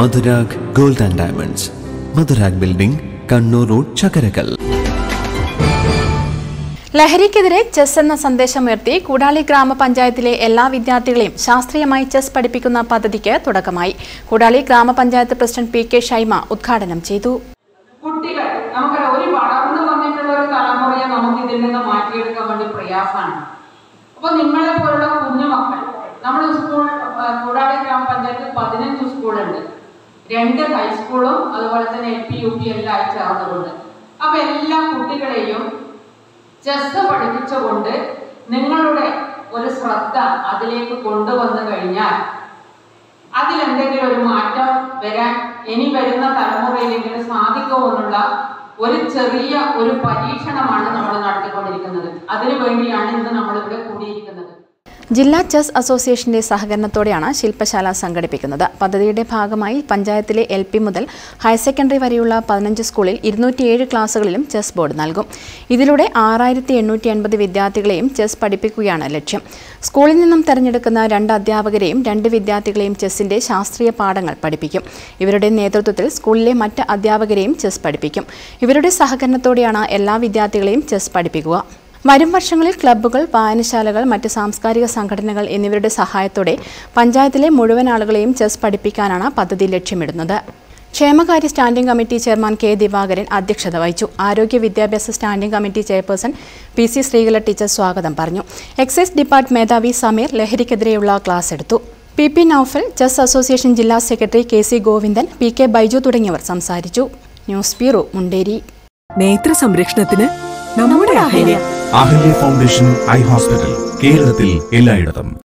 Madhurag gold and diamonds Madhurag building Kannur road Chakarakal ലഹരിക്കെതിരെ chess എന്ന സന്ദേശമുയർത്തി കൂടാളി ഗ്രാമപഞ്ചായത്തിലെ എല്ലാ വിദ്യാർത്ഥികളെയും ശാസ്ത്രീയമായി ചെസ് പഠിപ്പിക്കുന്ന പദ്ധതിക്ക് തുടക്കമായി കൂടാളി ഗ്രാമപഞ്ചായത്ത് പ്രസിഡന്റ് പി കെ ഷൈമ ഉദ്ഘാടനം ചെയ്തു കുട്ടികൾ നമുക്കറിയാം ഒരു വളർന്നു വന്നിട്ടുള്ള ഒരു തലമുറയെ നമുക്ക് ഇതിൽ നിന്ന് മാറ്റിയെടുക്കാൻ വേണ്ടി പ്രയാസമാണ് അപ്പൊ നിങ്ങളെ പോലുള്ള കുഞ്ഞുമക്കൾ നമ്മുടെ സ്കൂൾ ആ, കൂടാളി ഗ്രാമപഞ്ചായത്തിൽ പതിനഞ്ച് സ്കൂളുണ്ട് രണ്ട് ഹൈസ്കൂളും അതുപോലെ തന്നെ എൽ പി യു പി എല്ലാം ആയി ചേർന്നുകൊണ്ട് അപ്പൊ എല്ലാ കുട്ടികളെയും ചെസ് പഠിപ്പിച്ചുകൊണ്ട് നിങ്ങളുടെ ഒരു ശ്രദ്ധ അതിലേക്ക് കൊണ്ടുവന്നു കഴിഞ്ഞാൽ അതിലെന്തെങ്കിലും ഒരു മാറ്റം വരാൻ ഇനി വരുന്ന തലമുറയിലെങ്കിലും സാധിക്കുമോ എന്നുള്ള ഒരു ചെറിയ ഒരു പരീക്ഷണമാണ് നമ്മൾ നടത്തിക്കൊണ്ടിരിക്കുന്നത് അതിനു വേണ്ടിയാണ് ഇന്ന് നമ്മളിവിടെ കൂടിയിരിക്കുന്നത് ജില്ലാ ചെസ് അസോസിയേഷന്റെ സഹകരണത്തോടെയാണ് ശില്പശാല സംഘടിപ്പിക്കുന്നത് പദ്ധതിയുടെ ഭാഗമായി പഞ്ചായത്തിലെ എൽ പി മുതൽ ഹയർ സെക്കൻഡറി വരെയുള്ള പതിനഞ്ച് സ്കൂളിൽ ഇരുന്നൂറ്റിയേഴ് ക്ലാസുകളിലും ചെസ് ബോർഡ് നൽകും ഇതിലൂടെ ആറായിരത്തി എണ്ണൂറ്റി എൺപത് വിദ്യാർത്ഥികളെയും ചെസ് പഠിപ്പിക്കുകയാണ് ലക്ഷ്യം സ്കൂളിൽ നിന്നും തെരഞ്ഞെടുക്കുന്ന രണ്ട് അധ്യാപകരെയും രണ്ട് വിദ്യാർത്ഥികളെയും ചെസ്സിന്റെ ശാസ്ത്രീയ പാഠങ്ങൾ പഠിപ്പിക്കും ഇവരുടെ നേതൃത്വത്തിൽ സ്കൂളിലെ മറ്റ് അധ്യാപകരെയും ചെസ് പഠിപ്പിക്കും ഇവരുടെ സഹകരണത്തോടെയാണ് എല്ലാ വിദ്യാർത്ഥികളെയും ചെസ് പഠിപ്പിക്കുക വരും വർഷങ്ങളിൽ ക്ലബ്ബുകൾ വായനശാലകൾ മറ്റ് സാംസ്കാരിക സംഘടനകൾ എന്നിവരുടെ സഹായത്തോടെ പഞ്ചായത്തിലെ മുഴുവൻ ആളുകളെയും ചെസ് പഠിപ്പിക്കാനാണ് പദ്ധതി ലക്ഷ്യമിടുന്നത് ക്ഷേമകാര്യ standing committee chairman K Divakaran അധ്യക്ഷത വഹിച്ചു ആരോഗ്യ വിദ്യാഭ്യാസ standing committee chairperson P C Sreekala teacher സ്വാഗതം പറഞ്ഞു എക്സൈസ് ഡിപ്പാർട്ട് മേധാവി സമീർ ലഹരിക്കെതിരെയുള്ള ക്ലാസ് എടുത്തു P P Noufal chess association ജില്ലാ സെക്രട്ടറി K C Govindan P K Baiju തുടങ്ങിയവർ സംസാരിച്ചു ന്യൂസ് ബ്യൂറോ മുണ്ടേരി നേത്ര സംരക്ഷണത്തിന് നമ്മുടെ Ahalya Ahalya foundation eye hospital കേരളത്തിൽ എല്ലായിടത്തും